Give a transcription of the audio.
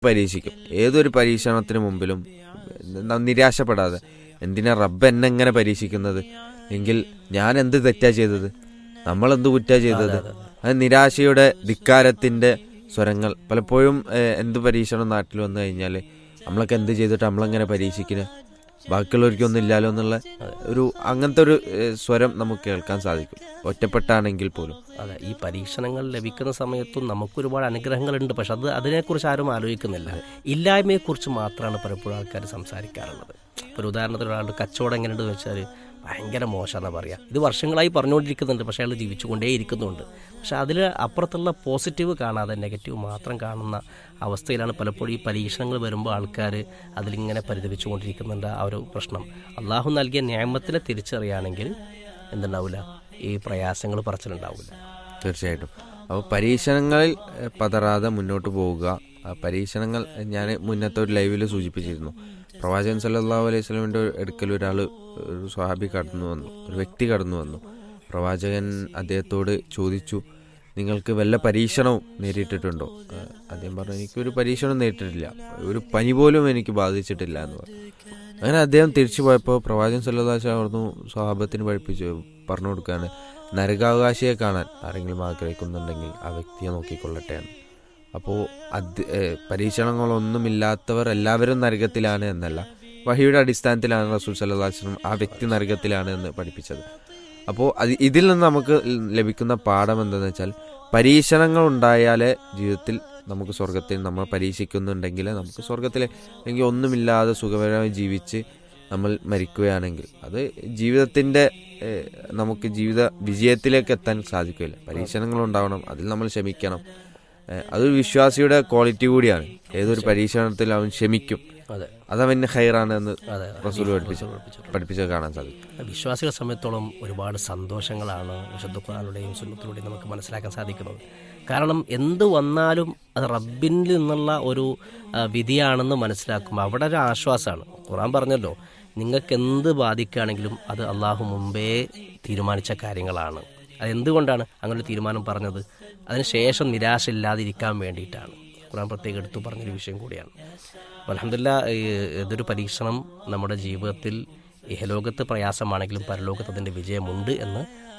പരീക്ഷിക്കും ഏതൊരു പരീക്ഷണത്തിന് മുമ്പിലും ന- നിരാശപ്പെടാതെ എന്തിനാ റബ്ബ് എന്നെ എങ്ങനെ പരീക്ഷിക്കുന്നത് എങ്കിൽ ഞാൻ എന്ത് തെറ്റാ ചെയ്തത് നമ്മൾ എന്ത് കുറ്റാ ചെയ്തത് അത് നിരാശയുടെ ധിക്കാരത്തിന്റെ സ്വരങ്ങൾ പലപ്പോഴും ഏഹ്, എന്ത് പരീക്ഷണം നാട്ടിൽ വന്നു കഴിഞ്ഞാൽ നമ്മളൊക്കെ എന്ത് ചെയ്തിട്ട് നമ്മളെങ്ങനെ പരീക്ഷിക്കുന്നത് ബാക്കിയുള്ളവർക്കൊന്നും ഇല്ലാലോ എന്നുള്ള ഒരു അങ്ങനത്തെ ഒരു ഏഹ്, സ്വരം നമുക്ക് കേൾക്കാൻ സാധിക്കും ഒറ്റപ്പെട്ടാണെങ്കിൽ പോലും അതെ ഈ പരീക്ഷണങ്ങൾ ലഭിക്കുന്ന സമയത്തും നമുക്ക് ഒരുപാട് അനുഗ്രഹങ്ങളുണ്ട് പക്ഷെ അത് അതിനെക്കുറിച്ച് ആരും ആലോചിക്കുന്നില്ല ഇല്ലായ്മയെക്കുറിച്ച് മാത്രമാണ് പലപ്പോഴും ആൾക്കാർ സംസാരിക്കാറുള്ളത് ഇപ്പോൾ ഒരു ഉദാഹരണത്തിന് ഒരാളുടെ കച്ചവടം എങ്ങനെയുണ്ടെന്ന് വെച്ചാൽ ഭയങ്കര മോശമെന്നാണ് പറയുക ഇത് വർഷങ്ങളായി പറഞ്ഞുകൊണ്ടിരിക്കുന്നുണ്ട് പക്ഷേ അയാൾ ജീവിച്ചുകൊണ്ടേ ഇരിക്കുന്നുണ്ട് പക്ഷെ അതിൽ അപ്പുറത്തുള്ള പോസിറ്റീവ് കാണാതെ നെഗറ്റീവ് മാത്രം കാണുന്ന അവസ്ഥയിലാണ് പലപ്പോഴും ഈ പരീക്ഷണങ്ങൾ വരുമ്പോൾ ആൾക്കാർ അതിലിങ്ങനെ പരിതപിച്ചുകൊണ്ടിരിക്കുന്നുണ്ട് ആ ഒരു പ്രശ്നം അള്ളാഹു നൽകിയ ന്യായമത്തിനെ തിരിച്ചറിയുകയാണെങ്കിൽ എന്തുണ്ടാവില്ല ഈ പ്രയാസങ്ങൾ പറച്ചിലുണ്ടാവില്ല തീർച്ചയായിട്ടും അപ്പോൾ പരീക്ഷണങ്ങളിൽ ഏഹ്, പതറാതെ മുന്നോട്ട് പോവുക ആ പരീക്ഷണങ്ങൾ ഞാൻ മുന്നത്തെ ഒരു ലൈവിൽ സൂചിപ്പിച്ചിരുന്നു പ്രവാചകൻ സല്ലല്ലാഹു അലൈഹി സ്വലമിൻ്റെ അടുക്കൽ ഒരാൾ ഒരു സ്വഹാബി കടന്നു വന്നു ഒരു വ്യക്തി കടന്നു വന്നു പ്രവാചകൻ അദ്ദേഹത്തോട് ചോദിച്ചു നിങ്ങൾക്ക് വല്ല പരീക്ഷണവും നേരിട്ടിട്ടുണ്ടോ ഏഹ്, അദ്ദേഹം പറഞ്ഞു എനിക്കൊരു പരീക്ഷണം നേരിട്ടിട്ടില്ല ഒരു പനി പോലും എനിക്ക് ബാധിച്ചിട്ടില്ല എന്ന് പറഞ്ഞു അങ്ങനെ അദ്ദേഹം തിരിച്ചു പോയപ്പോൾ പ്രവാചകൻ സല്ലല്ലാഹു പറഞ്ഞു സ്വഹാബത്തിന് പഠിപ്പിച്ചു പറഞ്ഞു കൊടുക്കുകയാണ് നരകാവകാശിയെ കാണാൻ ആരെങ്കിലും ആഗ്രഹിക്കുന്നുണ്ടെങ്കിൽ ആ വ്യക്തിയെ നോക്കിക്കൊള്ളട്ടെ എന്ന് അപ്പോൾ അത് ഏഹ് പരീക്ഷണങ്ങളൊന്നുമില്ലാത്തവർ എല്ലാവരും നരകത്തിലാണ് എന്നല്ല വഹിയുടെ അടിസ്ഥാനത്തിലാണ് റസൂൽ സല്ലല്ലാഹു അലൈഹി വസല്ലം ആ വ്യക്തി നരകത്തിലാണ് എന്ന് പഠിപ്പിച്ചത് അപ്പോൾ അത് ഇതിൽ നിന്ന് നമുക്ക് ലഭിക്കുന്ന പാഠം എന്താണെന്ന് വെച്ചാൽ പരീക്ഷണങ്ങൾ ഉണ്ടായാലേ ജീവിതത്തിൽ നമുക്ക് സ്വർഗത്തിൽ നമ്മൾ പരീക്ഷിക്കുന്നുണ്ടെങ്കിൽ നമുക്ക് സ്വർഗത്തിൽ അല്ലെങ്കിൽ ഒന്നുമില്ലാതെ സുഖകരമായി ജീവിച്ച് നമ്മൾ മരിക്കുകയാണെങ്കിൽ അത് ജീവിതത്തിന്റെ ഏഹ്, നമുക്ക് ജീവിത വിജയത്തിലേക്ക് എത്താൻ സാധിക്കില്ല പരീക്ഷണങ്ങൾ ഉണ്ടാവണം അതിൽ നമ്മൾ ക്ഷമിക്കണം ഏഹ്, അതൊരു വിശ്വാസിയുടെ ക്വാളിറ്റി കൂടിയാണ് ഏതൊരു പരീക്ഷണത്തിൽ അവൻ ക്ഷമിക്കും അതെ അതവന് ഹൈറാണ് എന്ന് അതെ റസൂൽ പഠിപ്പിച്ചു പഠിപ്പിച്ചത് കാണാൻ സാധിക്കും വിശ്വാസികളെ സംബന്ധിച്ചോളം ഒരുപാട് സന്തോഷങ്ങളാണ് വിശുദ്ധ ഖുറാനുടെയും സുന്നത്തിലൂടെയും നമുക്ക് മനസ്സിലാക്കാൻ സാധിക്കുന്നത് കാരണം എന്ത് വന്നാലും അത് റബ്ബിൽ നിന്നുള്ള ഒരു ആ, വിധിയാണെന്ന് മനസ്സിലാക്കുമ്പോൾ അവിടെ ഒരു ആശ്വാസമാണ് ഖുറാൻ പറഞ്ഞല്ലോ നിങ്ങൾക്ക് എന്ത് ബാധിക്കുകയാണെങ്കിലും അത് അള്ളാഹു മുമ്പേ തീരുമാനിച്ച കാര്യങ്ങളാണ് അതെന്തുകൊണ്ടാണ് അങ്ങനെ ഒരു തീരുമാനം പറഞ്ഞത് അതിനുശേഷം നിരാശ ഇല്ലാതിരിക്കാൻ വേണ്ടിയിട്ടാണ് ഖുറാൻ പ്രത്യേകം എടുത്തു പറഞ്ഞൊരു വിഷയം കൂടിയാണ് അലഹമില്ല ഇതൊരു പരീക്ഷണം നമ്മുടെ ജീവിതത്തിൽ ഇഹലോകത്ത് പ്രയാസമാണെങ്കിലും പരലോകത്ത് അതിൻ്റെ വിജയമുണ്ട് എന്ന്